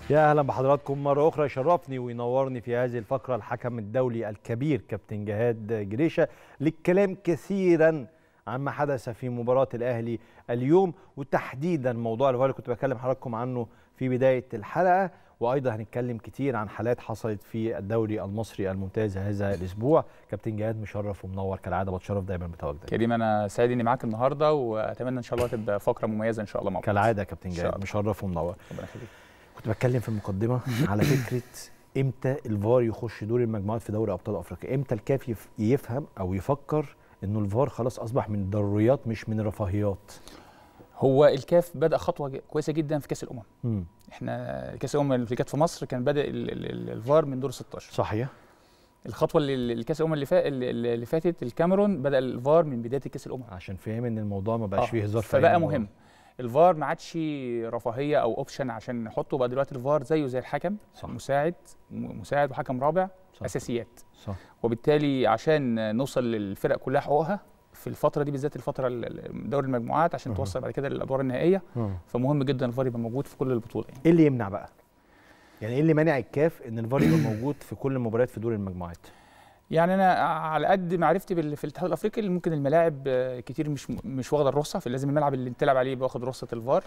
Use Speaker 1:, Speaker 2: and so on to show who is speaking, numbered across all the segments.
Speaker 1: يا اهلا بحضراتكم مره اخرى يشرفني وينورني في هذه الفقره الحكم الدولي الكبير كابتن جهاد جريشه للكلام كثيرا عما حدث في مباراه الاهلي اليوم وتحديدا موضوع الفار اللي كنت بكلم حضراتكم عنه في بدايه الحلقه وايضا هنتكلم كتير عن حالات حصلت في الدوري المصري الممتاز هذا الاسبوع كابتن جهاد مشرف ومنور كالعاده بتشرف دايما بتواجدك
Speaker 2: كريم انا سعيد اني معاك النهارده واتمنى ان شاء الله تبقى فقره مميزه ان شاء الله مع بعض
Speaker 1: كالعاده يا كابتن
Speaker 2: إن شاء
Speaker 1: جهاد
Speaker 2: الله.
Speaker 1: مشرف ومنور
Speaker 2: ربنا يخليك
Speaker 1: كنت بتكلم في المقدمه على فكره امتى الفار يخش دور المجموعات في دوري ابطال افريقيا امتى الكاف يف- يفهم او يفكر انه الفار خلاص اصبح من الضروريات مش من الرفاهيات
Speaker 2: هو الكاف بدا خطوه ج- كويسه جدا في كاس الامم
Speaker 1: مم.
Speaker 2: احنا كاس الامم اللي كانت في مصر كان بدا ال- ال- ال- الفار من دور 16
Speaker 1: صحيح
Speaker 2: الخطوه اللي اللي- الكاس الامم اللي, فا... اللي اللي فاتت الكاميرون بدا الفار من بدايه كاس الامم
Speaker 1: عشان فهم ان الموضوع ما بقاش
Speaker 2: آه،
Speaker 1: فيه هزار في أي
Speaker 2: فبقى
Speaker 1: مباراة.
Speaker 2: مهم الفار ما عادش رفاهيه او اوبشن عشان نحطه بقى دلوقتي الفار زيه زي الحكم
Speaker 1: صح.
Speaker 2: مساعد م- مساعد وحكم رابع
Speaker 1: صح.
Speaker 2: اساسيات
Speaker 1: صح
Speaker 2: وبالتالي عشان نوصل للفرق كلها حقوقها في الفتره دي بالذات الفتره ال- ال- دوري المجموعات عشان
Speaker 1: أها.
Speaker 2: توصل بعد كده للادوار النهائيه
Speaker 1: مم.
Speaker 2: فمهم جدا الفار يبقى موجود في كل البطوله يعني.
Speaker 1: ايه اللي يمنع بقى يعني ايه اللي مانع الكاف ان الفار يبقى موجود في كل المباريات في دور المجموعات
Speaker 2: يعني انا على قد معرفتي بال- في الاتحاد الافريقي اللي ممكن الملاعب آه، كتير مش مش واخده الرخصه فلازم الملعب اللي بتلعب عليه يبقى واخد رخصه الفار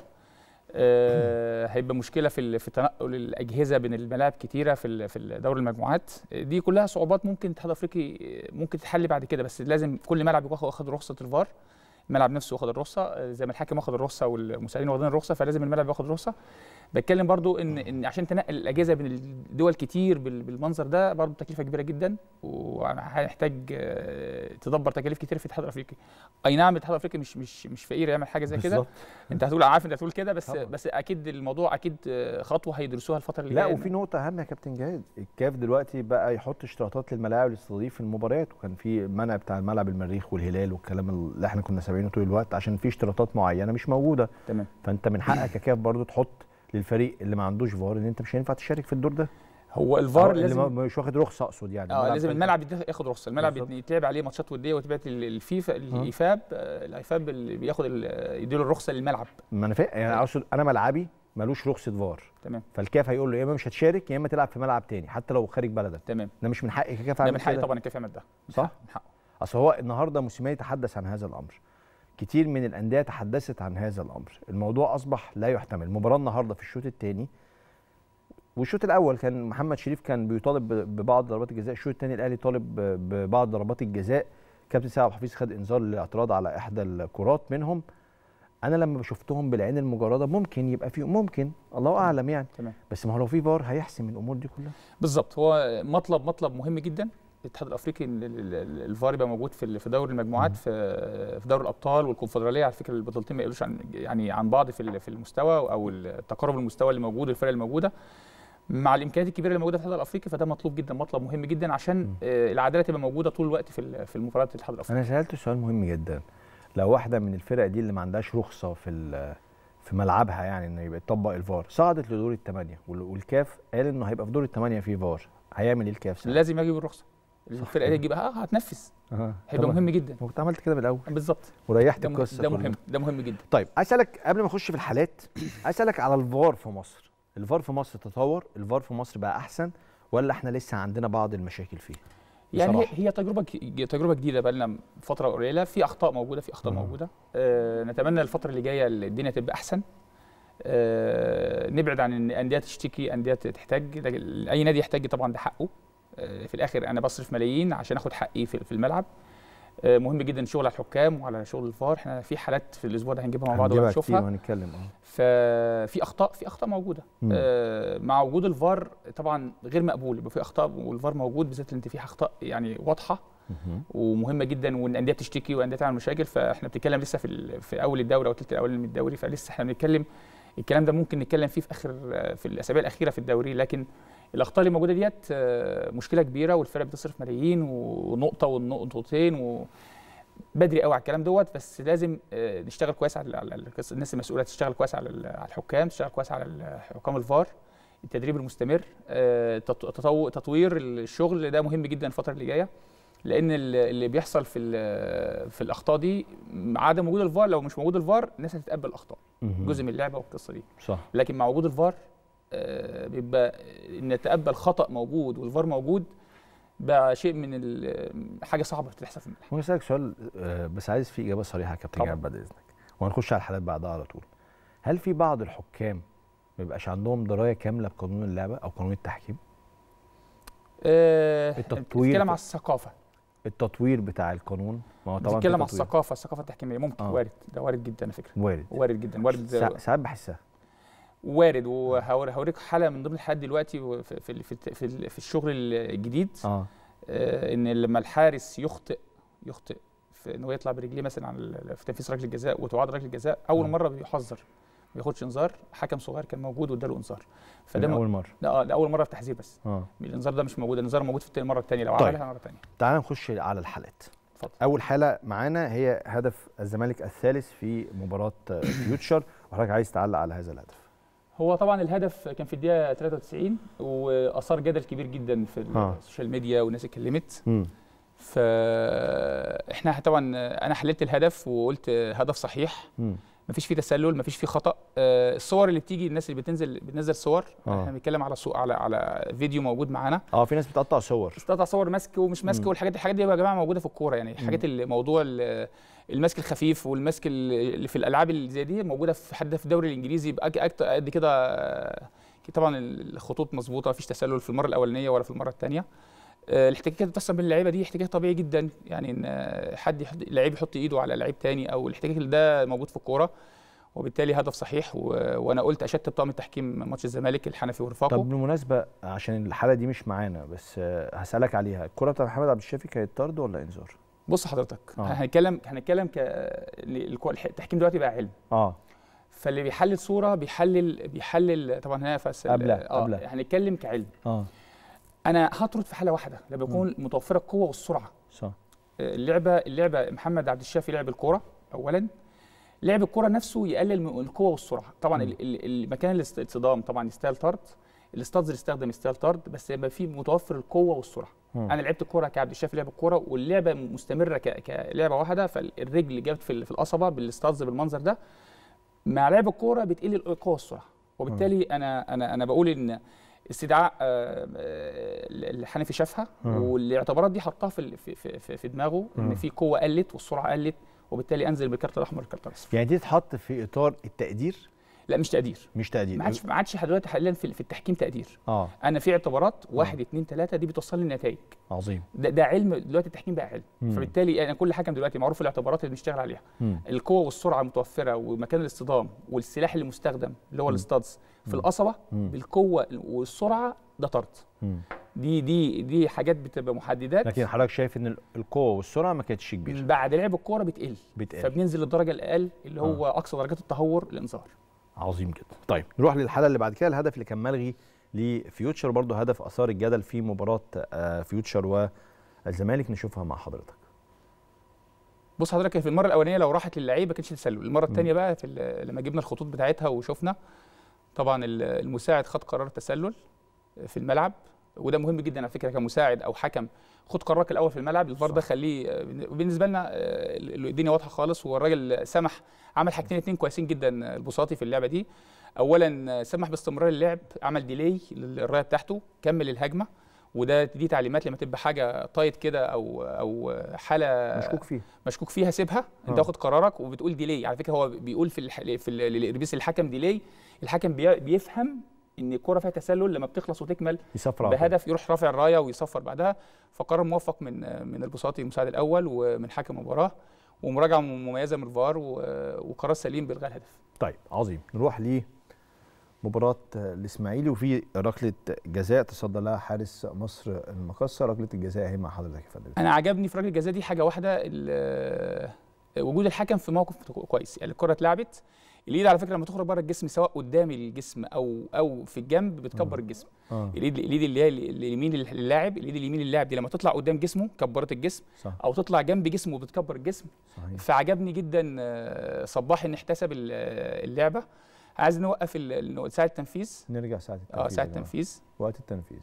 Speaker 2: آه، هيبقى مشكله في ال- في تنقل الاجهزه بين الملاعب كتيره في ال- في دوري المجموعات دي كلها صعوبات ممكن الاتحاد الافريقي ممكن تتحل بعد كده بس لازم كل ملعب يبقى واخد رخصه الفار الملعب نفسه واخد الرخصه آه، زي ما الحكم واخد الرخصه والمساعدين واخدين الرخصه فلازم الملعب ياخد رخصه بتكلم برضو ان ان عشان تنقل الاجهزه بين الدول كتير بال- بالمنظر ده برضو تكلفه كبيره جدا وهيحتاج آه، تدبر تكاليف كتير في الاتحاد الافريقي اي نعم الاتحاد الافريقي مش مش مش فقير يعمل حاجه زي كده
Speaker 1: بالظبط.
Speaker 2: انت هتقول عارف انت هتقول كده بس
Speaker 1: طبعا.
Speaker 2: بس اكيد الموضوع اكيد آه، خطوه هيدرسوها الفتره اللي
Speaker 1: لا
Speaker 2: جايه
Speaker 1: وفي نقطة أهم يا كابتن جهاد، الكاف دلوقتي بقى يحط اشتراطات للملاعب اللي تستضيف المباريات وكان في منع بتاع الملعب المريخ والهلال والكلام اللي احنا كنا سامعينه طول الوقت عشان في اشتراطات معينة مش موجودة،
Speaker 2: تمام
Speaker 1: فأنت من حقك يا كاف برضو تحط للفريق اللي ما عندوش فار ان انت مش هينفع تشارك في الدور ده
Speaker 2: هو
Speaker 1: أو
Speaker 2: الفار
Speaker 1: اللي
Speaker 2: لازم
Speaker 1: ما- مش واخد رخصه اقصد يعني
Speaker 2: اه لازم
Speaker 1: بتاعك.
Speaker 2: الملعب يدخ- ياخد رخصه الملعب
Speaker 1: بالظبط.
Speaker 2: يتلعب عليه ماتشات وديه وتبعت ال- الفيفا الايفاب آه، الايفاب اللي بياخد ال- يديله الرخصه للملعب
Speaker 1: ما انا فا... يعني اقصد انا ملعبي ملوش رخصه فار
Speaker 2: تمام
Speaker 1: فالكاف هيقول له يا اما مش هتشارك يا اما تلعب في ملعب تاني حتى لو خارج بلدك
Speaker 2: تمام
Speaker 1: ده مش من حقك يا كاف
Speaker 2: ده
Speaker 1: اعمل
Speaker 2: من حقي
Speaker 1: كده
Speaker 2: طبعا الكاف يعمل ده من
Speaker 1: صح؟
Speaker 2: حقه- من حقه
Speaker 1: اصل هو النهارده موسيماني تحدث عن هذا الامر كتير من الانديه تحدثت عن هذا الامر الموضوع اصبح لا يحتمل المباراه النهارده في الشوط الثاني والشوط الاول كان محمد شريف كان بيطالب ب- ببعض ضربات الجزاء الشوط الثاني الاهلي طالب ب- ببعض ضربات الجزاء كابتن سعد حفيظ خد انذار للاعتراض على احدى الكرات منهم انا لما شفتهم بالعين المجرده ممكن يبقى في ممكن الله اعلم يعني
Speaker 2: تمام
Speaker 1: بس ما هو لو في فار هيحسم الامور دي كلها
Speaker 2: بالظبط هو مطلب مطلب مهم جدا الاتحاد الافريقي إن ال- ال- ال- الفار يبقى موجود في ال- في دوري المجموعات في في دوري الابطال والكونفدراليه على فكره البطولتين ما يقولوش عن يعني عن بعض في ال- في المستوى او التقارب المستوى اللي موجود الفرق الموجوده مع الامكانيات الكبيره اللي موجوده في الاتحاد الافريقي فده مطلوب جدا مطلب مهم جدا عشان آه، العداله تبقى موجوده طول الوقت في ال- في المباريات الاتحاد الافريقي
Speaker 1: انا سالت سؤال مهم جدا لو واحده من الفرق دي اللي ما عندهاش رخصه في ال- في ملعبها يعني انه يبقى يطبق الفار صعدت لدور الثمانيه وال- والكاف قال انه هيبقى في دور الثمانيه في فار هيعمل ايه الكاف ساعتها؟
Speaker 2: لازم يجيب الرخصه الفرقه دي تجيبها اه هتنفذ
Speaker 1: أها.
Speaker 2: هيبقى
Speaker 1: طبعاً.
Speaker 2: مهم جدا
Speaker 1: ما كنت عملت كده من الاول
Speaker 2: بالظبط
Speaker 1: وريحت
Speaker 2: ده, مه-
Speaker 1: القصه
Speaker 2: ده
Speaker 1: كلها.
Speaker 2: مهم ده مهم جدا
Speaker 1: طيب عايز اسالك قبل ما اخش في الحالات عايز اسالك على الفار في مصر الفار في مصر تطور الفار في مصر بقى احسن ولا احنا لسه عندنا بعض المشاكل فيه
Speaker 2: يعني هي,
Speaker 1: بصراحة.
Speaker 2: هي تجربه ج- تجربه جديده بقى لنا فتره قليله في اخطاء موجوده في اخطاء
Speaker 1: مم.
Speaker 2: موجوده آه نتمنى الفتره اللي جايه الدنيا تبقى احسن آه نبعد عن ان انديه تشتكي انديه تحتاج ده اي نادي يحتاج طبعا ده حقه آه في الاخر انا بصرف ملايين عشان اخد حقي في في الملعب آه مهم جدا شغل على الحكام وعلى شغل الفار احنا في حالات في الاسبوع ده هنجيبها مع بعض
Speaker 1: هنجيبها كتير
Speaker 2: وهنشوفها
Speaker 1: وهنتكلم اه
Speaker 2: ففي اخطاء في اخطاء موجوده
Speaker 1: مم.
Speaker 2: آه مع وجود الفار طبعا غير مقبول يبقى في اخطاء والفار موجود بالذات انت في اخطاء يعني واضحه
Speaker 1: مهم.
Speaker 2: ومهمه جدا والانديه بتشتكي والانديه تعمل مشاكل فاحنا بنتكلم لسه في ال- في اول الدوري او الثلث الاولاني من الدوري فلسه احنا بنتكلم الكلام ده ممكن نتكلم فيه في اخر في الاسابيع الاخيره في الدوري لكن الاخطاء اللي موجوده ديت آه، مشكله كبيره والفرق بتصرف ملايين ونقطه ونقطتين و بدري قوي على الكلام دوت بس لازم آه، نشتغل كويس على على القصة- الناس المسؤوله تشتغل كويس على ال- على الحكام تشتغل كويس على ال- حكام الفار التدريب المستمر آه، تط- تطو- تطوير الشغل ده مهم جدا الفتره اللي جايه لان ال- اللي بيحصل في ال- في الاخطاء دي عدم وجود الفار لو مش موجود الفار الناس هتتقبل الاخطاء
Speaker 1: مهم.
Speaker 2: جزء من اللعبه والقصه دي
Speaker 1: صح
Speaker 2: لكن مع وجود الفار آه، بيبقى ان نتقبل خطا موجود والفار موجود بقى شيء من ال- حاجه صعبه بتحصل في الملعب
Speaker 1: ممكن اسالك سؤال آه، بس عايز فيه اجابه صريحه يا كابتن
Speaker 2: طبعا.
Speaker 1: جهاد بعد اذنك وهنخش على الحالات بعدها على طول هل في بعض الحكام ما بيبقاش عندهم درايه كامله بقانون اللعبه او قانون التحكيم
Speaker 2: آه،
Speaker 1: التطوير
Speaker 2: بتتكلم
Speaker 1: في-
Speaker 2: على الثقافه
Speaker 1: التطوير بتاع القانون ما هو طبعا في
Speaker 2: بتتكلم على
Speaker 1: تطوير.
Speaker 2: الثقافه الثقافه التحكيميه ممكن
Speaker 1: آه.
Speaker 2: وارد ده وارد جدا على فكره
Speaker 1: وارد
Speaker 2: وارد جدا وارد
Speaker 1: سا- ساعات بحسها
Speaker 2: وارد وهوريك حاله من ضمن الحالات دلوقتي في في في, في, في الشغل الجديد
Speaker 1: اه
Speaker 2: آه، ان لما الحارس يخطئ يخطئ في ان هو يطلع برجليه مثلا على ال- في تنفيذ ركله الجزاء وتعاد ركله الجزاء اول
Speaker 1: مم.
Speaker 2: مره بيحذر ما ياخدش انذار حكم صغير كان موجود واداله انذار
Speaker 1: فده
Speaker 2: فده م-
Speaker 1: اول مره
Speaker 2: ده اه ده اول مره في تحذير بس
Speaker 1: اه
Speaker 2: الانذار ده مش موجود الانذار موجود في التاني- المره الثانيه لو
Speaker 1: طيب.
Speaker 2: عملها مره ثانيه
Speaker 1: تعال نخش على الحالات
Speaker 2: اتفضل
Speaker 1: اول حاله معانا هي هدف الزمالك الثالث في مباراه آه، فيوتشر وحضرتك عايز تعلق على هذا الهدف
Speaker 2: هو طبعا الهدف كان في الدقيقه 93 واثار جدل كبير جدا في
Speaker 1: آه.
Speaker 2: السوشيال ميديا والناس اتكلمت
Speaker 1: امم
Speaker 2: فاحنا طبعا انا حللت الهدف وقلت هدف صحيح
Speaker 1: امم
Speaker 2: مفيش فيه تسلل مفيش فيه خطا آه، الصور اللي بتيجي الناس اللي بتنزل بتنزل صور
Speaker 1: آه.
Speaker 2: احنا بنتكلم على صو... على على فيديو موجود معانا
Speaker 1: اه في ناس بتقطع صور
Speaker 2: استقطع صور ماسك ومش ماسك
Speaker 1: مم.
Speaker 2: والحاجات الحاجات دي يا جماعه موجوده في الكوره يعني الحاجات اللي موضوع ال- المسك الخفيف والمسك ال- اللي في الالعاب اللي زي دي موجوده في حد في الدوري الانجليزي بقى أك- قد كده آه، طبعا الخطوط مظبوطه مفيش تسلل في المره الاولانيه ولا في المره الثانيه الاحتكاكات اللي بتحصل بين اللعيبه دي احتكاك طبيعي جدا يعني ان آه، حد يحط لعيب يحط ايده على لعيب تاني او الاحتكاك اللي ده موجود في الكوره وبالتالي هدف صحيح و... وانا قلت اشدت بطاقم التحكيم ماتش الزمالك الحنفي ورفاقه
Speaker 1: طب بالمناسبه عشان الحاله دي مش معانا بس آه، هسالك عليها الكره بتاع محمد عبد الشافي كانت طرد ولا انذار
Speaker 2: بص حضرتك
Speaker 1: آه.
Speaker 2: هنتكلم هنتكلم ك الكو- الح- التحكيم دلوقتي بقى علم
Speaker 1: اه
Speaker 2: فاللي بيحلل صوره بيحلل بيحلل طبعا هنا فس
Speaker 1: قبلها-
Speaker 2: اه
Speaker 1: قبلها.
Speaker 2: هنتكلم كعلم
Speaker 1: اه
Speaker 2: انا هطرد في حاله واحده لما يكون متوفره القوه والسرعه
Speaker 1: صح
Speaker 2: آه، اللعبه اللعبه محمد عبد الشافي لعب الكوره اولا لعب الكوره نفسه يقلل من القوه والسرعه طبعا
Speaker 1: مم.
Speaker 2: ال- ال- المكان الاصطدام طبعا يستاهل طرد الاستاذ اللي استخدم يستاهل طرد بس يبقى فيه متوفر القوه والسرعه
Speaker 1: مم.
Speaker 2: انا لعبت الكوره كعبد الشافي لعب الكوره واللعبه مستمره ك- كلعبه واحده فالرجل جابت في ال- في القصبه بالاستاذ بالمنظر ده مع لعب الكوره بتقل القوه والسرعه وبالتالي انا انا انا بقول ان استدعاء آه، آه، الحنفي شافها
Speaker 1: مم.
Speaker 2: والاعتبارات دي حطها في ال- في في, في, في دماغه
Speaker 1: مم.
Speaker 2: ان في قوه قلت والسرعه قلت وبالتالي انزل بالكارت الاحمر الكارت الاصفر
Speaker 1: يعني دي تتحط في اطار التقدير
Speaker 2: لا مش تقدير
Speaker 1: مش تقدير
Speaker 2: ما عادش ما عادش دلوقتي حاليا في في التحكيم تقدير
Speaker 1: اه
Speaker 2: انا في اعتبارات واحد اثنين ثلاثه دي بتوصل لي النتائج
Speaker 1: عظيم
Speaker 2: ده, ده علم دلوقتي التحكيم بقى علم
Speaker 1: مم.
Speaker 2: فبالتالي انا كل حكم دلوقتي معروف الاعتبارات اللي بنشتغل عليها
Speaker 1: مم.
Speaker 2: القوه والسرعه متوفره ومكان الاصطدام والسلاح اللي مستخدم اللي هو
Speaker 1: مم.
Speaker 2: الاستادز في
Speaker 1: مم.
Speaker 2: القصبه
Speaker 1: مم.
Speaker 2: بالقوه والسرعه ده طرد
Speaker 1: مم.
Speaker 2: دي دي دي حاجات بتبقى محددات
Speaker 1: لكن حضرتك شايف ان القوه والسرعه ما كانتش كبيره
Speaker 2: بعد لعب الكوره بتقل
Speaker 1: بتقل
Speaker 2: فبننزل للدرجه الاقل اللي هو اقصى درجات التهور الانذار
Speaker 1: عظيم جدا طيب نروح للحاله اللي بعد كده الهدف اللي كان ملغي لفيوتشر برضه هدف اثار الجدل في مباراه آه، فيوتشر والزمالك نشوفها مع حضرتك
Speaker 2: بص حضرتك في المره الاولانيه لو راحت للعيب ما كانش تسلل المره الثانيه بقى في ال- لما جبنا الخطوط بتاعتها وشفنا طبعا ال- المساعد خد قرار التسلل في الملعب وده مهم جدا على فكره كمساعد او حكم خد قرارك الاول في الملعب الفار ده
Speaker 1: صح.
Speaker 2: خليه بالنسبه لنا آه، الدنيا واضحه خالص والراجل سمح عمل حاجتين اتنين كويسين جدا البساطي في اللعبه دي اولا سمح باستمرار اللعب عمل ديلي للرايه بتاعته كمل الهجمه وده دي تعليمات لما تبقى حاجه طايت كده او او حاله
Speaker 1: مشكوك فيه
Speaker 2: مشكوك فيها سيبها انت
Speaker 1: آه.
Speaker 2: واخد قرارك وبتقول ديلي على فكره هو بيقول في الح... في ال- الاربيس الحكم ديلي الحكم بي... بيفهم ان الكره فيها تسلل لما بتخلص وتكمل
Speaker 1: يصفر على طول.
Speaker 2: بهدف يروح رافع الرايه ويصفر بعدها فقرار موفق من من البساطي المساعد الاول ومن حكم المباراه ومراجعه مميزه من الفار و... وقرار سليم بالغاء الهدف
Speaker 1: طيب عظيم نروح ل مباراة الإسماعيلي وفي ركلة جزاء تصدى لها حارس مصر المقصة ركلة الجزاء اهي مع حضرتك يا فندم
Speaker 2: انا عجبني في ركله الجزاء دي حاجه واحده ال- وجود الحكم في موقف كويس يعني الكره اتلعبت الايد على فكره لما تخرج بره الجسم سواء قدام الجسم او او في الجنب بتكبر الجسم
Speaker 1: اه
Speaker 2: الايد الايد اللي هي اليمين للاعب الايد اليمين للاعب دي لما تطلع قدام جسمه كبرت الجسم
Speaker 1: صح
Speaker 2: او تطلع جنب جسمه بتكبر الجسم
Speaker 1: صحيح
Speaker 2: فعجبني جدا آه، صباح ان احتسب ال- آه، اللعبه عايز نوقف ال- ال- ساعه التنفيذ
Speaker 1: نرجع ساعة التنفيذ
Speaker 2: اه
Speaker 1: يا
Speaker 2: ساعه
Speaker 1: جماعة.
Speaker 2: التنفيذ
Speaker 1: وقت التنفيذ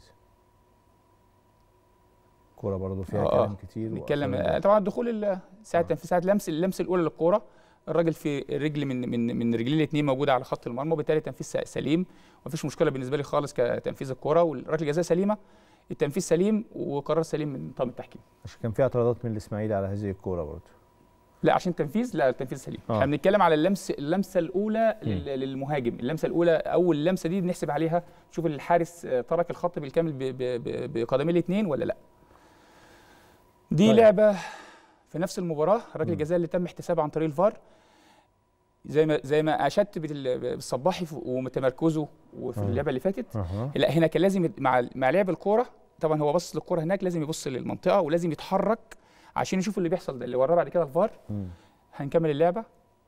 Speaker 1: كورة برضه فيها
Speaker 2: آه،
Speaker 1: كلام كتير
Speaker 2: نتكلم
Speaker 1: وأثار
Speaker 2: آه، طبعا دخول ال- ساعه
Speaker 1: آه.
Speaker 2: التنفيذ ساعه لمس اللمس الاولى للكوره الراجل في رجل من من من رجليه الاثنين موجوده على خط المرمى وبالتالي التنفيذ س- سليم مفيش مشكله بالنسبه لي خالص كتنفيذ الكره والركله الجزاء سليمه التنفيذ سليم وقرار سليم من طاقم التحكيم
Speaker 1: عشان كان في اعتراضات من الاسماعيلي على هذه الكوره برضه
Speaker 2: لا عشان تنفيذ لا التنفيذ سليم
Speaker 1: آه.
Speaker 2: احنا بنتكلم على اللمس اللمسه الاولى
Speaker 1: مم.
Speaker 2: لل- للمهاجم اللمسه الاولى اول لمسه دي بنحسب عليها نشوف الحارس آه، ترك الخط بالكامل ب- ب- ب- بقدميه الاثنين ولا لا دي
Speaker 1: طيب.
Speaker 2: لعبه في نفس المباراه ركله
Speaker 1: مم.
Speaker 2: الجزاء اللي تم احتسابها عن طريق الفار زي ما زي ما اشدت بال- بالصباحي في- وتمركزه وفي
Speaker 1: آه.
Speaker 2: اللعبه اللي فاتت
Speaker 1: اها
Speaker 2: لا هنا كان لازم يت- مع مع لعب الكوره طبعا هو بص للكوره هناك لازم يبص للمنطقه ولازم يتحرك عشان يشوف اللي بيحصل ده اللي وراه بعد كده الفار
Speaker 1: مم.
Speaker 2: هنكمل اللعبه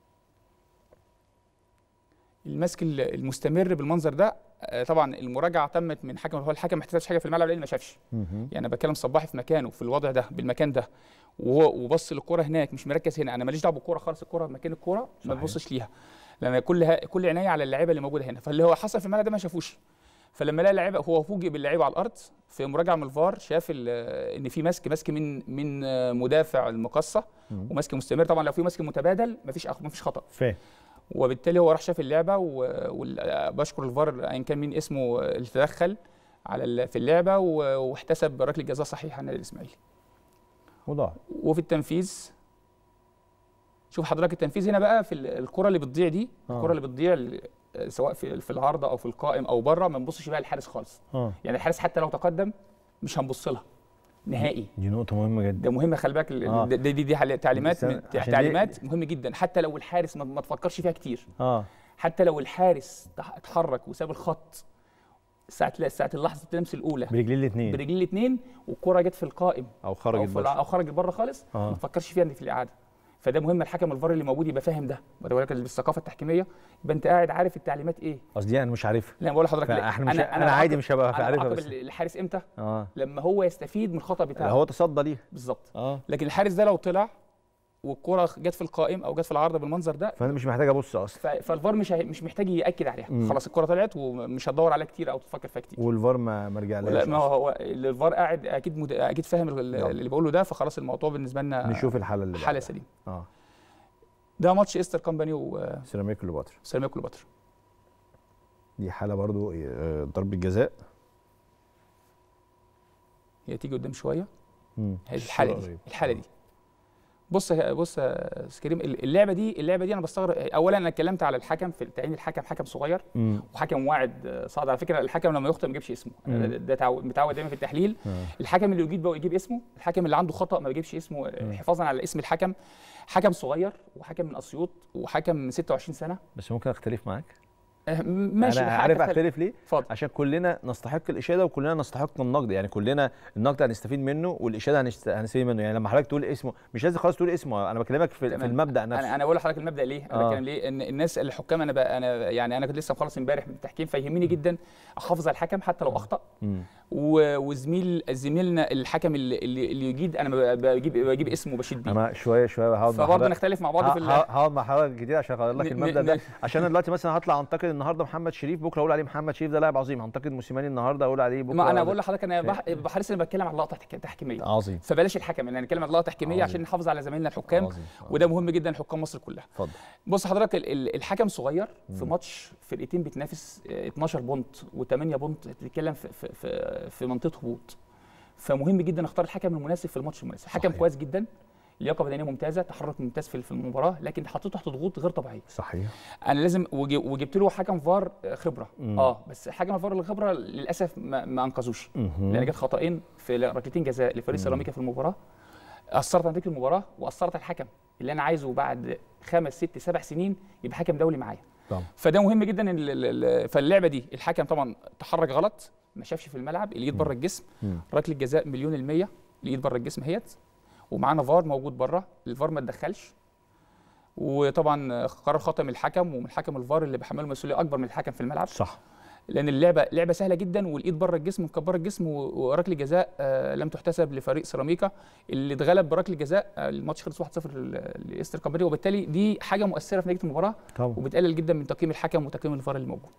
Speaker 2: المسك ال- المستمر بالمنظر ده آه، طبعا المراجعه تمت من حكم هو الحكم ما احتسبش حاجه في الملعب لان ما شافش
Speaker 1: مهم.
Speaker 2: يعني انا بتكلم صباحي في مكانه في الوضع ده بالمكان ده وهو وبص للكوره هناك مش مركز هنا انا ماليش دعوه بالكوره خالص الكوره مكان الكوره ما
Speaker 1: صحيح.
Speaker 2: ببصش ليها لان كل ها كل عنايه على اللعيبه اللي موجوده هنا فاللي هو حصل في الملعب ده ما شافوش فلما لقى اللعيبه هو فوجئ باللعيبه على الارض في مراجعه من الفار شاف ال- ان في مسك مسك من من آه، مدافع المقصه
Speaker 1: مم.
Speaker 2: ومسك مستمر طبعا لو في مسك متبادل مفيش أخ... مفيش خطا
Speaker 1: فاهم
Speaker 2: وبالتالي هو راح شاف اللعبه وبشكر الفار ايا كان مين اسمه اللي تدخل على ال- في اللعبه و- واحتسب ركله جزاء صحيحه النادي الاسماعيلي
Speaker 1: وضاع
Speaker 2: وفي التنفيذ شوف حضرتك التنفيذ هنا بقى في ال- الكره اللي بتضيع دي
Speaker 1: آه.
Speaker 2: الكره اللي بتضيع ال- سواء في في العارضه او في القائم او بره ما نبصش بقى للحارس خالص
Speaker 1: اه
Speaker 2: يعني الحارس حتى لو تقدم مش هنبص لها نهائي
Speaker 1: دي نقطه مهمه جدا
Speaker 2: ده مهم خلي بالك ال-
Speaker 1: آه.
Speaker 2: ده- دي دي, دي حل- تعليمات
Speaker 1: بس أنا-
Speaker 2: من
Speaker 1: عشان دي-
Speaker 2: تعليمات مهم جدا حتى لو الحارس ما, ما تفكرش فيها كتير
Speaker 1: اه
Speaker 2: حتى لو الحارس تح- اتحرك وساب الخط ساعه لا ساعه اللحظه اللمس الاولى
Speaker 1: برجلين الاثنين
Speaker 2: برجلين الاثنين والكره جت في القائم
Speaker 1: او
Speaker 2: او,
Speaker 1: خرجت
Speaker 2: في الع-
Speaker 1: بره
Speaker 2: أو خرجت بره خالص
Speaker 1: آه.
Speaker 2: ما تفكرش فيها إن في الاعاده فده مهم الحكم الفار اللي موجود يبقى فاهم ده بدي لك بالثقافه التحكيميه يبقى انت قاعد عارف التعليمات ايه
Speaker 1: قصدي انا مش عارفها
Speaker 2: لا بقول لحضرتك لا
Speaker 1: فاحنا مش انا, عادي مش هبقى
Speaker 2: انا
Speaker 1: عارفها
Speaker 2: بعاقب
Speaker 1: بس
Speaker 2: الحارس امتى
Speaker 1: اه
Speaker 2: لما هو يستفيد من الخطا
Speaker 1: اللي
Speaker 2: بتاعه
Speaker 1: هو تصدى ليها
Speaker 2: بالظبط
Speaker 1: اه
Speaker 2: لكن الحارس ده لو طلع والكره جت في القائم او جت في العارضه بالمنظر ده
Speaker 1: فانا مش محتاج ابص اصلا
Speaker 2: ف- فالفار مش هي- مش محتاج ياكد عليها
Speaker 1: مم.
Speaker 2: خلاص الكره طلعت ومش هتدور عليها كتير او تفكر فيها كتير
Speaker 1: والفار ما ما
Speaker 2: لا
Speaker 1: رجعلهاش
Speaker 2: ما
Speaker 1: أصلاً.
Speaker 2: هو الفار قاعد اكيد مد... اكيد فاهم ال-
Speaker 1: يلا.
Speaker 2: اللي بقوله ده فخلاص الموضوع بالنسبه لنا
Speaker 1: نشوف الحاله اللي
Speaker 2: حاله
Speaker 1: بعدها.
Speaker 2: سليمه
Speaker 1: اه
Speaker 2: ده ماتش استر كومباني وسيراميكا
Speaker 1: سيراميك كليوباترا
Speaker 2: كليوباترا
Speaker 1: دي حاله برضو آه، ضربه جزاء
Speaker 2: هي تيجي قدام شويه
Speaker 1: مم.
Speaker 2: هي الحاله
Speaker 1: الصورة
Speaker 2: دي
Speaker 1: قريب.
Speaker 2: الحاله دي بص يا بص يا أستاذ كريم اللعبه دي اللعبه دي انا بستغرب اولا انا اتكلمت على الحكم في تعيين الحكم حكم صغير
Speaker 1: مم.
Speaker 2: وحكم واعد آه، صاعد على فكره الحكم لما يخطئ ما يجيبش اسمه أنا
Speaker 1: مم.
Speaker 2: ده- ده تعود- متعود دايما في التحليل
Speaker 1: آه.
Speaker 2: الحكم اللي يجيب يجيب اسمه الحكم اللي عنده خطا ما بيجيبش اسمه آه، حفاظا على اسم الحكم حكم صغير وحكم من اسيوط وحكم من 26 سنه
Speaker 1: بس ممكن اختلف معاك
Speaker 2: آه، ماشي
Speaker 1: انا
Speaker 2: الحق
Speaker 1: عارف
Speaker 2: تختلف.
Speaker 1: اختلف ليه
Speaker 2: اتفضل
Speaker 1: عشان كلنا نستحق الاشاده وكلنا نستحق النقد يعني كلنا النقد هنستفيد منه والاشاده هنست- هنستفيد منه يعني لما حضرتك تقول اسمه مش لازم خالص تقول اسمه انا بكلمك في, في
Speaker 2: تمام.
Speaker 1: المبدا نفسه
Speaker 2: انا انا بقول لحضرتك المبدا ليه انا
Speaker 1: آه.
Speaker 2: بتكلم ليه ان الناس الحكام انا بقى انا يعني انا كنت لسه مخلص امبارح من التحكيم فيهمني جدا احافظ على الحكم حتى لو اخطا
Speaker 1: مم.
Speaker 2: و- وزميل زميلنا الحكم اللي, اللي اللي يجيد انا ب- بجيب بجيب اسمه وبشيد بيه
Speaker 1: انا شويه شويه هقعد مع
Speaker 2: فبرضه
Speaker 1: حضرتك
Speaker 2: نختلف مع بعض في
Speaker 1: ه-
Speaker 2: ال-
Speaker 1: ه- هقعد مع حضرتك كتير عشان اغير لك
Speaker 2: ن-
Speaker 1: المبدا
Speaker 2: ن-
Speaker 1: ده
Speaker 2: ن-
Speaker 1: عشان انا دلوقتي مثلا هطلع انتقد النهارده محمد شريف بكره اقول عليه محمد شريف ده لاعب عظيم هنتقد موسيماني النهارده اقول عليه بكره
Speaker 2: ما انا بقول لحضرتك انا بح- بحرص اني بتكلم عن لقطه تحك- تحكيميه
Speaker 1: عظيم
Speaker 2: فبلاش الحكم يعني نتكلم عن لقطه تحكيميه
Speaker 1: عظيم.
Speaker 2: عشان نحافظ على زمايلنا الحكام
Speaker 1: عظيم عظيم.
Speaker 2: وده مهم جدا لحكام مصر كلها
Speaker 1: اتفضل
Speaker 2: بص حضرتك ال- ال- الحكم صغير في
Speaker 1: مم.
Speaker 2: ماتش فرقتين بتنافس آه، 12 بونت و8 بونت بتتكلم في في في, في منطقه هبوط فمهم جدا اختار الحكم المناسب في الماتش المناسب حكم
Speaker 1: صحيح.
Speaker 2: كويس جدا لياقه بدنيه ممتازه تحرك ممتاز في في المباراه لكن حطيته تحت ضغوط غير طبيعيه
Speaker 1: صحيح
Speaker 2: انا لازم وج- وجبت له حكم فار آه، خبره
Speaker 1: مم.
Speaker 2: اه بس حكم الفار الخبره للاسف ما, ما انقذوش
Speaker 1: مهم.
Speaker 2: لان جت خطأين في ركلتين جزاء لفريق
Speaker 1: مم.
Speaker 2: سيراميكا في المباراه اثرت على نتيجه المباراه واثرت على الحكم اللي انا عايزه بعد خمس ست سبع سنين يبقى حكم دولي معايا
Speaker 1: طبعا
Speaker 2: فده مهم جدا إن ال- ال- ال- فاللعبه دي الحكم طبعا تحرك غلط ما شافش في الملعب الايد بره الجسم
Speaker 1: مم.
Speaker 2: ركله جزاء مليون المية الايد بره الجسم هيت ومعانا فار موجود بره الفار ما اتدخلش وطبعا قرار خطأ من الحكم ومن حكم الفار اللي بيحمله مسؤوليه اكبر من الحكم في الملعب
Speaker 1: صح
Speaker 2: لان اللعبه لعبه سهله جدا والايد بره الجسم مكبره الجسم و- وركله جزاء آه، لم تحتسب لفريق سيراميكا اللي اتغلب بركله جزاء آه، الماتش خلص 1-0 ل- لاستر كامباني وبالتالي دي حاجه مؤثره في نتيجه المباراه
Speaker 1: طبعا
Speaker 2: وبتقلل جدا من تقييم الحكم وتقييم الفار اللي موجود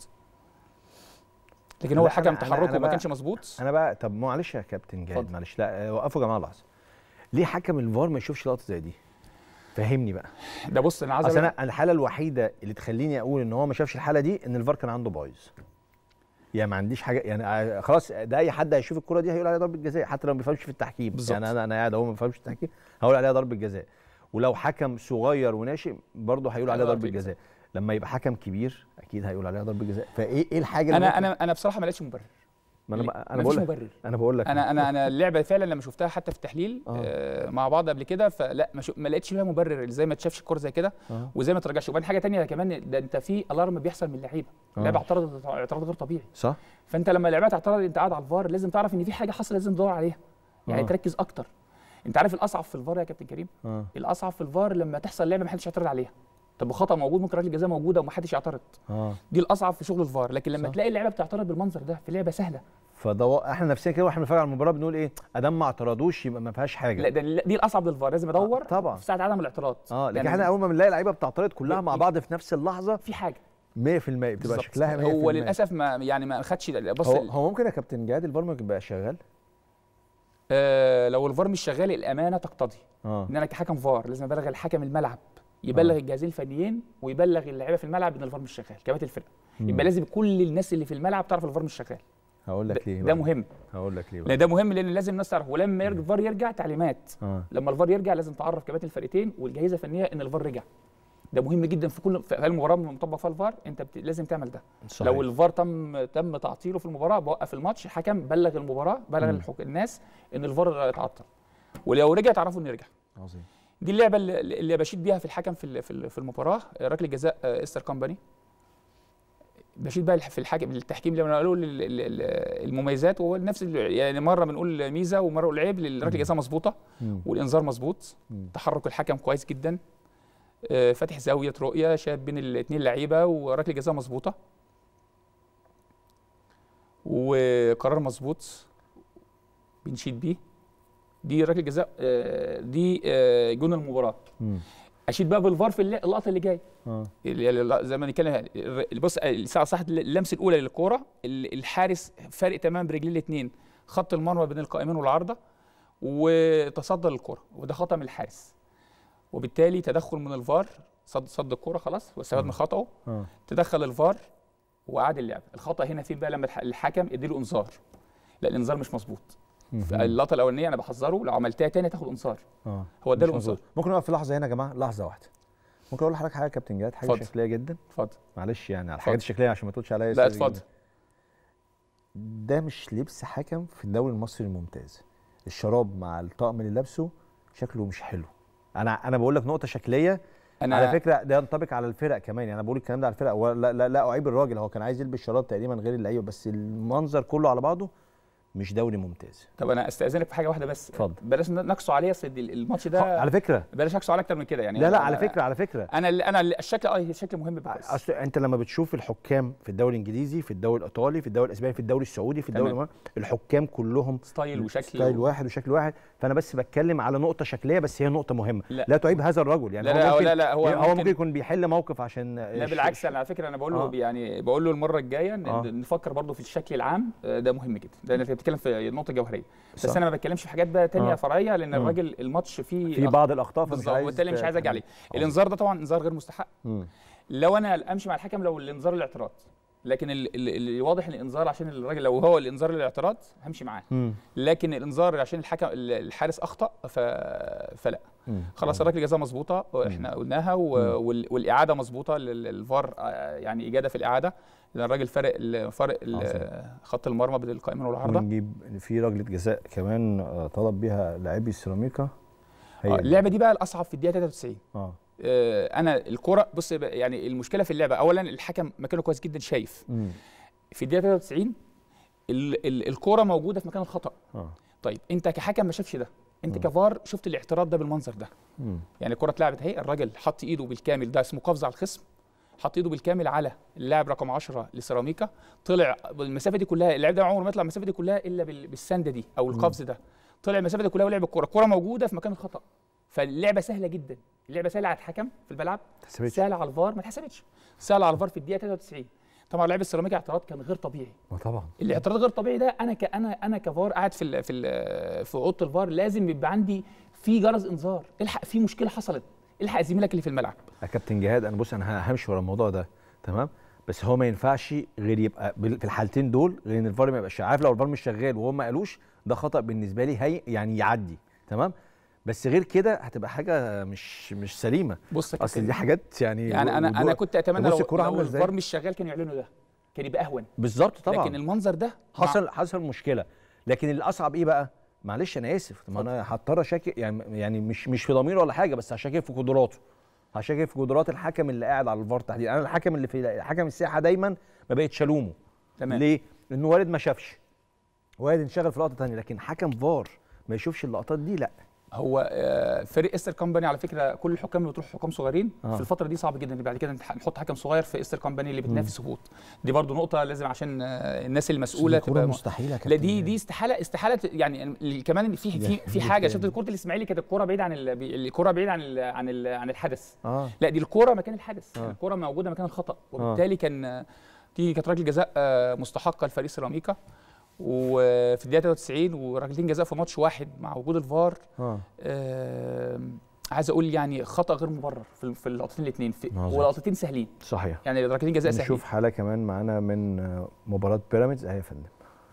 Speaker 2: لكن هو
Speaker 1: لا،
Speaker 2: الحكم
Speaker 1: أنا- أنا-
Speaker 2: تحركه
Speaker 1: أنا
Speaker 2: ما
Speaker 1: بقى-
Speaker 2: كانش مظبوط
Speaker 1: انا بقى طب معلش يا كابتن جاد
Speaker 2: اتفضل.
Speaker 1: معلش لا آه، وقفوا يا جماعه لحظه ليه حكم الفار ما يشوفش لقطه زي دي فهمني بقى
Speaker 2: ده بص انا عايز
Speaker 1: اصل
Speaker 2: أقول-
Speaker 1: انا الحاله الوحيده اللي تخليني اقول ان هو ما شافش الحاله دي ان الفار كان عنده بايظ يعني ما عنديش حاجه يعني آه، خلاص ده اي حد هيشوف الكره دي هيقول عليها ضربه جزاء حتى لو ما بيفهمش في التحكيم
Speaker 2: بالظبط.
Speaker 1: يعني انا انا قاعد اهو ما بيفهمش في التحكيم هقول عليها ضربه جزاء ولو حكم صغير وناشئ برضه هيقول عليها
Speaker 2: هيقول
Speaker 1: ضربه
Speaker 2: عليها
Speaker 1: جزاء لما يبقى حكم كبير اكيد هيقول عليها ضربه جزاء فايه ايه الحاجه اللي
Speaker 2: انا
Speaker 1: ممكن-
Speaker 2: انا انا بصراحه ما لقيتش مبرر
Speaker 1: ما انا
Speaker 2: ليه؟
Speaker 1: بقى- انا
Speaker 2: مفيش
Speaker 1: بقول لك
Speaker 2: مبرر
Speaker 1: انا بقول لك
Speaker 2: انا انا انا اللعبه فعلا لما شفتها حتى في التحليل
Speaker 1: آه.
Speaker 2: آه مع بعض قبل كده فلا ما, شو ما لقيتش فيها مبرر زي ما تشافش الكوره زي كده
Speaker 1: آه.
Speaker 2: وزي ما ترجعش وبعدين حاجه تانية كمان ده انت في الارم بيحصل من اللعيبه
Speaker 1: آه.
Speaker 2: اللعيبه اعترضت اعتراض غير طبيعي
Speaker 1: صح
Speaker 2: فانت لما اللعيبه تعترض انت قاعد على الفار لازم تعرف ان في حاجه حصلت لازم تدور عليها يعني
Speaker 1: آه.
Speaker 2: تركز اكتر انت عارف الاصعب في الفار يا كابتن كريم
Speaker 1: اه
Speaker 2: الاصعب في الفار لما تحصل لعبه ما حدش يعترض عليها طب خطا موجود ممكن ركله جزاء موجوده وما حدش يعترض
Speaker 1: اه
Speaker 2: دي الاصعب في شغل الفار لكن لما
Speaker 1: صح.
Speaker 2: تلاقي اللعبه بتعترض بالمنظر ده في لعبه سهله
Speaker 1: فده و- احنا نفسنا كده واحنا بنتفرج على المباراه بنقول ايه ادام ما اعترضوش يبقى ما فيهاش حاجه
Speaker 2: لا ده دي الاصعب للفار لازم ادور
Speaker 1: طبعا.
Speaker 2: في ساعه عدم الاعتراض
Speaker 1: اه لكن
Speaker 2: يعني
Speaker 1: احنا اول ما بنلاقي لعيبه بتعترض كلها مع
Speaker 2: ي-
Speaker 1: بعض في نفس اللحظه 100%
Speaker 2: في حاجه
Speaker 1: بتبقى
Speaker 2: بالظبط.
Speaker 1: شكلها 100%
Speaker 2: هو للاسف ما يعني ما خدش بص
Speaker 1: هو, هو ممكن يا كابتن جهاد الفار ما يبقى شغال
Speaker 2: آه لو الفار مش شغال الامانه تقتضي
Speaker 1: اه
Speaker 2: ان انا كحكم فار لازم ابلغ الحكم الملعب يبلغ
Speaker 1: آه.
Speaker 2: الجهازين الفنيين ويبلغ اللعيبه في الملعب ان الفار مش شغال كباتن الفرقه
Speaker 1: مم.
Speaker 2: يبقى لازم كل الناس اللي في الملعب تعرف الفار مش شغال
Speaker 1: هقول لك
Speaker 2: ده,
Speaker 1: ليه
Speaker 2: ده
Speaker 1: بقى.
Speaker 2: مهم
Speaker 1: هقول لك ليه بقى
Speaker 2: لان ده مهم لان لازم الناس تعرف ولما يرجع الفار يرجع تعليمات
Speaker 1: اه
Speaker 2: لما الفار يرجع لازم تعرف كباتن الفرقتين والجهيزه الفنيه ان الفار رجع ده مهم جدا في كل في اي مباراه مطبق فيها الفار انت بت... لازم تعمل ده
Speaker 1: صحيح.
Speaker 2: لو الفار تم تم تعطيله في المباراه بوقف الماتش الحكم بلغ المباراه بلغ
Speaker 1: مم.
Speaker 2: الحك... الناس ان الفار اتعطل ولو رجع تعرفوا انه رجع
Speaker 1: عظيم
Speaker 2: دي اللعبه اللي, اللي بشيد بيها في الحكم في ال- في ال- في المباراه ركله جزاء آه، استر كومباني بشيد بقى في الحكم التحكيم لما نقول ال- ال- ال- المميزات وهو نفس ال- يعني مره بنقول ميزه ومره نقول عيب للركله جزاء مظبوطه
Speaker 1: مم.
Speaker 2: والانذار مظبوط
Speaker 1: مم.
Speaker 2: تحرك الحكم كويس جدا آه، فاتح زاويه رؤيه شاف بين الاثنين لعيبه وركله جزاء مظبوطه وقرار مظبوط بنشيد بيه دي ركله جزاء آه، دي آه، جون المباراه
Speaker 1: مم.
Speaker 2: اشيد بقى بالفار في الل- اللقطه اللي جايه
Speaker 1: اه
Speaker 2: اللي- اللي- زي ما نتكلم الر- بص الساعه صح اللمسه الاولى للكوره ال- الحارس فارق تماما برجليه الاثنين خط المرمى بين القائمين والعارضه وتصدى للكوره وده خطا من الحارس وبالتالي تدخل من الفار صد صد الكوره خلاص واستفاد من خطأه
Speaker 1: اه
Speaker 2: تدخل الفار وعاد اللعب الخطا هنا فين بقى لما الح- الحكم اديله انذار لا الانذار مش مظبوط
Speaker 1: مم.
Speaker 2: اللقطه الاولانيه انا بحذره لو عملتها تاني تاخد انذار
Speaker 1: اه
Speaker 2: هو اداله
Speaker 1: مش
Speaker 2: انذار
Speaker 1: مظبوط. ممكن نقف في لحظه هنا يا جماعه لحظه واحده ممكن اقول لحضرتك حاجه يا كابتن جهاد حاجه
Speaker 2: اتفضل.
Speaker 1: شكليه جدا
Speaker 2: اتفضل
Speaker 1: معلش يعني على الحاجات
Speaker 2: اتفضل.
Speaker 1: الشكليه عشان ما تقولش عليا
Speaker 2: لا
Speaker 1: أستاذ
Speaker 2: اتفضل
Speaker 1: جدا. ده مش لبس حكم في الدوري المصري الممتاز الشراب مع الطقم اللي لابسه شكله مش حلو انا انا بقول لك نقطه شكليه
Speaker 2: انا
Speaker 1: على فكره ده ينطبق على الفرق كمان يعني انا بقول الكلام ده على الفرق ولا لا لا اعيب الراجل هو كان عايز يلبس شراب تقريبا غير اللعيبه بس المنظر كله على بعضه مش دوري ممتاز
Speaker 2: طب انا استاذنك في حاجه واحده بس
Speaker 1: اتفضل.
Speaker 2: بلاش نقصوا عليه اصل الماتش ده
Speaker 1: على فكره
Speaker 2: بلاش اقصوا عليه اكتر من كده يعني
Speaker 1: لا لا
Speaker 2: أنا-
Speaker 1: على فكره على فكره
Speaker 2: انا اللي انا اللي الشكل اه الشكل مهم بس
Speaker 1: اصل انت لما بتشوف الحكام في الدوري الانجليزي في الدوري الايطالي في الدوري الاسباني في الدوري السعودي في الدوري
Speaker 2: تمام.
Speaker 1: الإماراتي، الحكام كلهم
Speaker 2: ستايل وشكل
Speaker 1: ستايل
Speaker 2: و...
Speaker 1: واحد وشكل واحد فانا بس بتكلم على نقطه شكليه بس هي نقطه مهمه
Speaker 2: لا.
Speaker 1: لا تعيب هذا الرجل يعني
Speaker 2: لا
Speaker 1: هو
Speaker 2: لا
Speaker 1: ممكن
Speaker 2: لا لا هو
Speaker 1: هو ممكن,
Speaker 2: ممكن
Speaker 1: يكون بيحل موقف عشان
Speaker 2: لا بالعكس انا على فكره انا بقول له
Speaker 1: آه.
Speaker 2: يعني بقول له المره الجايه ن-
Speaker 1: آه.
Speaker 2: نفكر برضه في الشكل العام آه، ده مهم جدا ده انت بتتكلم في نقطه جوهريه بس
Speaker 1: صح.
Speaker 2: انا ما بتكلمش في حاجات بقى تانية
Speaker 1: آه.
Speaker 2: فرعيه لان
Speaker 1: مم.
Speaker 2: الراجل الماتش فيه
Speaker 1: في بعض الاخطاء فمش
Speaker 2: بالظبط
Speaker 1: عايز
Speaker 2: وبالتالي مش عايز اجي عليه
Speaker 1: آه.
Speaker 2: الانذار ده طبعا انذار غير مستحق
Speaker 1: مم.
Speaker 2: لو انا امشي مع الحكم لو الانذار الاعتراض لكن ال- ال- اللي واضح ان الانذار عشان الراجل لو هو الانذار للاعتراض همشي معاه
Speaker 1: مم.
Speaker 2: لكن الانذار عشان الحكم الحارس اخطا ف... فلا
Speaker 1: مم.
Speaker 2: خلاص الركله جزاء مظبوطه واحنا قلناها و...
Speaker 1: مم.
Speaker 2: وال... والاعاده مظبوطه لل- الفار آه، يعني اجاده في الاعاده لان الراجل فارق ال- فارق ال-
Speaker 1: عظيم.
Speaker 2: خط المرمى بين القائمين والعارضه
Speaker 1: ونجيب في ركله جزاء كمان آه، طلب بيها لاعبي السيراميكا هي
Speaker 2: آه،
Speaker 1: دي.
Speaker 2: اللعبه دي بقى الاصعب في الدقيقه 93
Speaker 1: اه
Speaker 2: آه، انا الكره بص بقى، يعني المشكله في اللعبه اولا الحكم مكانه كويس جدا شايف
Speaker 1: مم.
Speaker 2: في الدقيقه 93 ال... ال... الكره موجوده في مكان الخطا
Speaker 1: اه
Speaker 2: طيب انت كحكم ما شافش ده انت
Speaker 1: مم.
Speaker 2: كفار شفت الاعتراض ده بالمنظر ده
Speaker 1: مم.
Speaker 2: يعني الكره اتلعبت اهي الراجل حط ايده بالكامل ده اسمه قفز على الخصم حط ايده بالكامل على اللاعب رقم 10 لسيراميكا طلع المسافه دي كلها اللاعب ده عمره ما يطلع المسافه دي كلها الا بال- بالسنده دي او القفز ده طلع المسافه دي كلها ولعب الكره الكره موجوده في مكان الخطا فاللعبه سهله جدا اللعبه سهله على الحكم في الملعب
Speaker 1: تحسبتش
Speaker 2: سهله على الفار ما اتحسبتش سهله على الفار في الدقيقه 93 طبعا لاعب السيراميكا اعتراض كان غير طبيعي
Speaker 1: ما طبعا
Speaker 2: الاعتراض غير طبيعي ده انا ك انا انا كفار قاعد في ال في ال في اوضه الفار لازم يبقى عندي في جرس انذار الحق في مشكله حصلت الحق زميلك اللي في الملعب
Speaker 1: يا كابتن جهاد انا بص انا همشي ورا الموضوع ده تمام بس هو ما ينفعش غير يبقى بال- في الحالتين دول غير ان الفار ما يبقاش عارف لو الفار مش شغال وهو ما قالوش ده خطا بالنسبه لي هي يعني يعدي تمام بس غير كده هتبقى حاجه مش مش سليمه
Speaker 2: بص يا
Speaker 1: اصل
Speaker 2: كابتن
Speaker 1: دي حاجات يعني
Speaker 2: يعني انا
Speaker 1: وضوء-
Speaker 2: انا كنت اتمنى
Speaker 1: تبص
Speaker 2: لو,
Speaker 1: الكرة
Speaker 2: لو
Speaker 1: عاملة إزاي؟
Speaker 2: الفار مش شغال كانوا يعلنوا ده كان يبقى اهون
Speaker 1: بالظبط طبعا
Speaker 2: لكن المنظر ده مع-
Speaker 1: حصل حصل مشكله لكن الاصعب ايه بقى معلش انا اسف ما انا هضطر اشاكك يعني يعني مش مش في ضميره ولا حاجه بس هشاكك في قدراته هشاكك في قدرات الحكم اللي قاعد على الفار تحديدا انا الحكم اللي في حكم الساحه دايما ما بقتش الومه
Speaker 2: تمام
Speaker 1: ليه لانه وارد ما شافش وارد انشغل في لقطه ثانيه لكن حكم فار ما يشوفش اللقطات دي لا
Speaker 2: هو آه، فريق استر كومباني على فكره كل الحكام اللي بتروح حكام صغيرين
Speaker 1: آه.
Speaker 2: في الفتره دي صعب جدا ان بعد كده نح- نحط حكم صغير في استر كومباني اللي بتنافس هبوط دي برضو نقطه لازم عشان آه، الناس المسؤوله تبقى م-
Speaker 1: مستحيله
Speaker 2: لا دي دي استحاله استحاله يعني ال- كمان في في في حاجه شفت كره الاسماعيلي كانت الكره بعيد عن ال- بي- الكره بعيد عن ال عن ال عن الحدث
Speaker 1: اه
Speaker 2: لا دي الكره مكان الحدث
Speaker 1: آه.
Speaker 2: الكره موجوده مكان الخطا وبالتالي كان آه، دي كانت ركله جزاء آه، مستحقه لفريق سيراميكا وفي الدقيقه 93 وركلتين جزاء في ماتش واحد مع وجود الفار
Speaker 1: اه
Speaker 2: آم، عايز اقول يعني خطا غير مبرر في في اللقطتين الاثنين
Speaker 1: مظبوط.
Speaker 2: ولقطتين سهلين
Speaker 1: صحيح
Speaker 2: يعني ركلتين جزاء سهلين
Speaker 1: نشوف حاله كمان معانا من آه، مباراه بيراميدز اهي يا فندم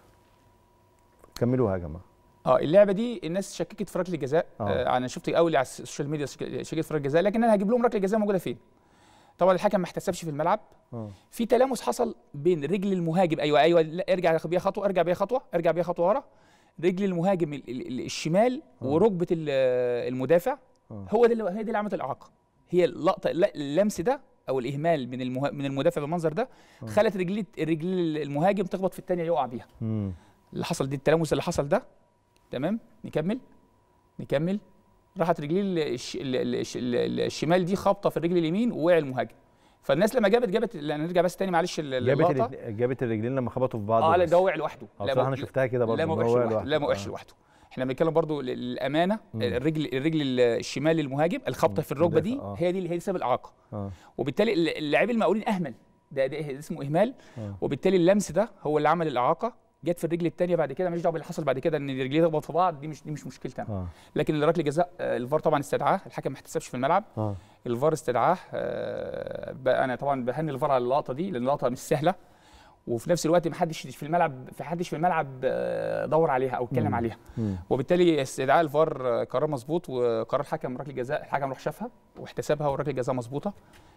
Speaker 1: كملوها يا جماعه
Speaker 2: اه اللعبه دي الناس شككت في ركله جزاء
Speaker 1: آه.
Speaker 2: آه انا شفت اول على السوشيال ميديا شك- شككت في ركله جزاء لكن انا هجيب لهم ركله جزاء موجوده فين طبعا الحكم ما احتسبش في الملعب
Speaker 1: اه
Speaker 2: في تلامس حصل بين رجل المهاجم ايوه ايوه لا ارجع بيها خطوه ارجع بيها خطوه ارجع بيها خطوه ورا رجل المهاجم ال- ال- ال- الشمال
Speaker 1: آه.
Speaker 2: وركبه ال- المدافع
Speaker 1: آه.
Speaker 2: هو ده اللي هي دي اللي عملت الاعاقه هي اللقطه لا- اللمس ده او الاهمال من المه... من المدافع بالمنظر ده
Speaker 1: آه.
Speaker 2: خلت رجليه رجل المهاجم تخبط في الثانيه يقع بيها
Speaker 1: امم
Speaker 2: اللي حصل دي التلامس اللي حصل ده تمام نكمل نكمل راحت رجليه ال- الش... ال- ال- الش- ال- ال- الشمال دي خابطه في الرجل اليمين ووقع المهاجم فالناس لما جابت جابت لا نرجع بس تاني معلش ال-
Speaker 1: جابت
Speaker 2: اللقطه
Speaker 1: الات- جابت الرجلين لما خبطوا في بعض
Speaker 2: اه لا
Speaker 1: بس.
Speaker 2: ده وقع لوحده
Speaker 1: اه
Speaker 2: لا
Speaker 1: بصراحه
Speaker 2: ما-
Speaker 1: انا شفتها كده برضه
Speaker 2: لا ما
Speaker 1: إن
Speaker 2: وقعش
Speaker 1: هو
Speaker 2: لوحده لا ما وقعش
Speaker 1: آه.
Speaker 2: لوحده احنا بنتكلم برضو لل- للامانه
Speaker 1: مم.
Speaker 2: الرجل الرجل الشمال للمهاجم الخبطه في الركبه دي
Speaker 1: مدافع، آه.
Speaker 2: هي دي اللي هي دي سبب الاعاقه
Speaker 1: اه
Speaker 2: وبالتالي الل- اللاعبين المقاولين اهمل ده, ده اسمه اهمال
Speaker 1: آه.
Speaker 2: وبالتالي اللمس ده هو اللي عمل الاعاقه جت في الرجل الثانيه بعد كده ماليش دعوه باللي حصل بعد كده ان الرجلين تخبط في بعض دي مش دي مش مشكلتي انا
Speaker 1: اه
Speaker 2: لكن ركله جزاء آه، الفار طبعا استدعاه الحكم ما احتسبش في الملعب
Speaker 1: اه
Speaker 2: الفار استدعاه آه، بقى انا طبعا بهني الفار على اللقطه دي لان اللقطه مش سهله وفي نفس الوقت ما حدش في الملعب في حدش في الملعب آه، دور عليها او اتكلم
Speaker 1: مم.
Speaker 2: عليها
Speaker 1: مم.
Speaker 2: وبالتالي استدعاء الفار آه، قرار مظبوط وقرار الحكم ركله جزاء الحكم راح شافها واحتسبها وركله جزاء مظبوطه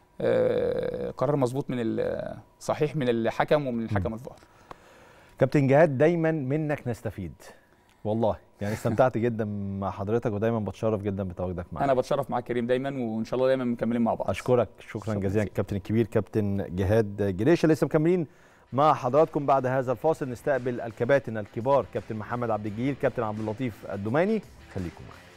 Speaker 2: آه، قرار مظبوط من ال- صحيح من الحكم ومن الحكم الفار
Speaker 1: كابتن جهاد دايما منك نستفيد والله يعني استمتعت جدا مع حضرتك ودايما بتشرف جدا بتواجدك معانا
Speaker 2: انا بتشرف معاك كريم دايما وان شاء الله دايما مكملين مع بعض
Speaker 1: اشكرك شكرا
Speaker 2: شكراً
Speaker 1: جزيلا
Speaker 2: جزيلا.
Speaker 1: الكابتن الكبير كابتن جهاد جريشه لسه مكملين مع حضراتكم بعد هذا الفاصل نستقبل الكباتن الكبار كابتن محمد عبد الجليل كابتن عبد اللطيف الدماني خليكم معانا